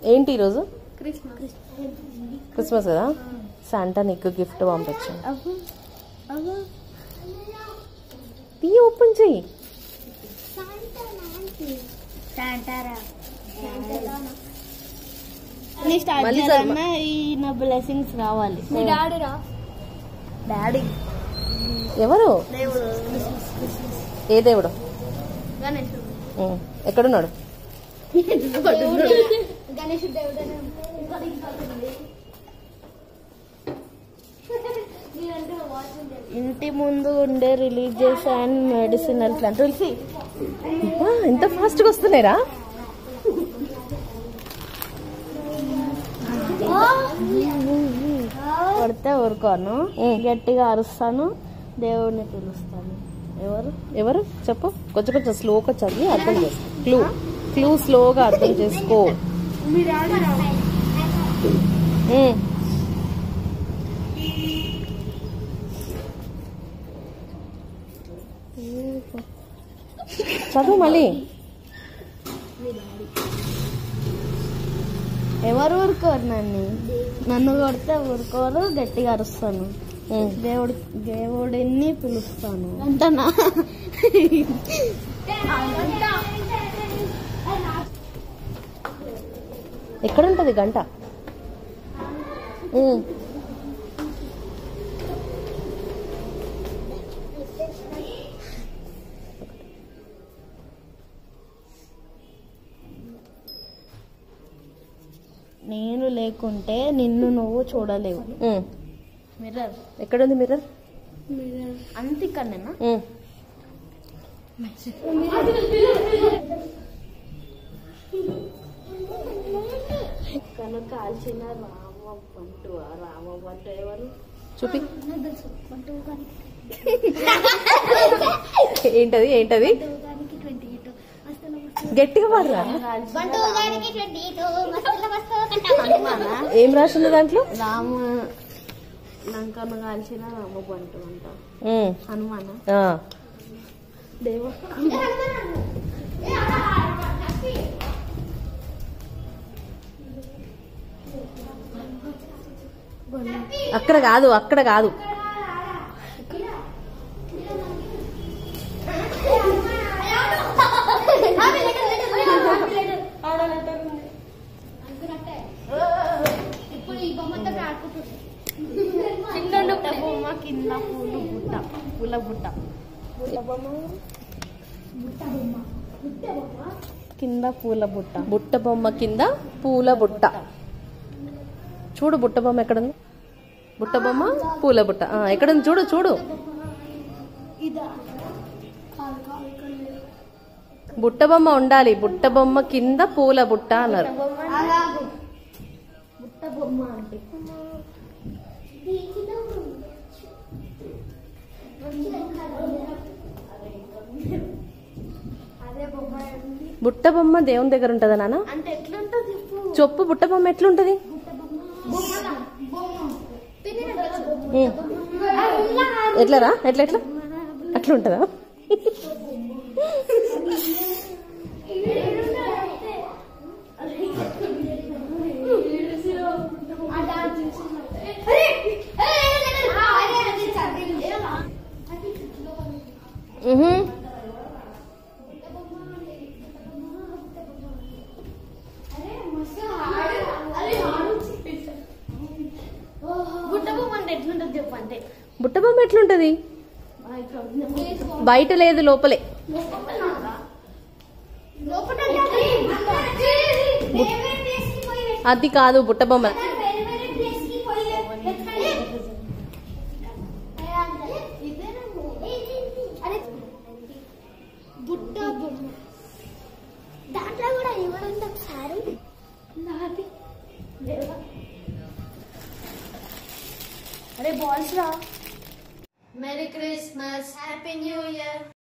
ఏంటి ఈరోజు Christmas Christmas కదా శాంటా నీకు గిఫ్ట్ పంపించాను అవ్వ అవ్వ తీ ఓపెన్ చెయ్యి శాంటారా నీ స్టార్ట్ మళ్ళీ చేయాలన్నా ఈ నా బ్లెస్సింగ్స్ రావాలి మీ డాడీ రా డాడీ ఎవరు దేవుడు ఏ దేవుడు గణేశుడు ఉమ్, ఎక్కడున్నాడు గణేష్ దేవుడు ఇంటి ముందు ఉండే religious and medicinal plant tulsi అబ్బా, ఎంత ఫాస్ట్గా వస్తున్నాయిరా కొడితే ఊరుకోను ఉమ్. గట్టిగా అరుస్తాను దేవుడిని పిలుస్తాను ఎవరు ఎవరు చెప్పు కొంచెం కొంచెం స్లోగా చదివి అర్థం చేసుకో క్లూ క్లూ స్లోగా అర్థం చేసుకో ఉమ్. చదువు మళ్ళీ ఎవరు ఊరుకోరు నన్ను నన్ను కొడితే ఊరుకోరు గట్టిగా అరుస్తాను ఉమ్. దేవుడి దేవుడిని పిలుస్తాను అంటనా ఎక్కడుంటది గంట ఉమ్. నేను లేకుంటే నిన్ను నువ్వు చూడలేవు ఉమ్. మిర్రర్ ఎక్కడుంది మిర్రర్ అంతే కన్నా ఉమ్. కనుక కాల్చిన రామ పంటు రామ పంటు ఎవరు చూపి ఏంటది ఏంటది గట్టిగా పాడరా హనుమానా ఏం రాసింది దాంట్లో రామ లంకను కాల్చిన రామ పంటు అంట ఉమ్. హనుమాన ఆ. దేవ అక్కడ కాదు అక్కడ కాదు ఇప్పుడు ఈ బొమ్మతో ఆడుకుంటుంది పుట్ట బొమ్మ కింద పూలు బుట్ట పూల బుట్ట పూల బొమ్మ కింద పూల బుట్ట బుట్ట బొమ్మ కింద పూల బుట్ట చూడు బుట్ట బొమ్మ ఎక్కడుంది బుట్ట బొమ్మ పూల బుట్ట ఆ, ఎక్కడుంది చూడు చూడు బుట్ట బొమ్మ ఉండాలి బుట్ట బొమ్మ కింద పూల బుట్ట అన్నారు బుట్ట బొమ్మ అంటే బుట్ట బొమ్మ దేవుని దగ్గర ఉంటుందా నాన్న అంటే ఎట్లుంటది చెప్పు చొప్పు బుట్ట బొమ్మ ఎట్లుంటది ఉమ్. ఎట్లరా ఎట్లా ఎట్లా అట్లా ఉంటుందా ఉహు. బుట్ట బొమ్మ అంటే ఎట్లుంటది చెప్పు అంటే బుట్ట బొమ్మ ఎట్లుంటది బయట లేదు లోపలే అది కాదు బుట్ట బొమ్మ బుట్ట బొమ్మ దాంట్లో కూడా ఎవరుంది ఒకసారి నాది అరే బాల్స్ రా merry Christmas happy new year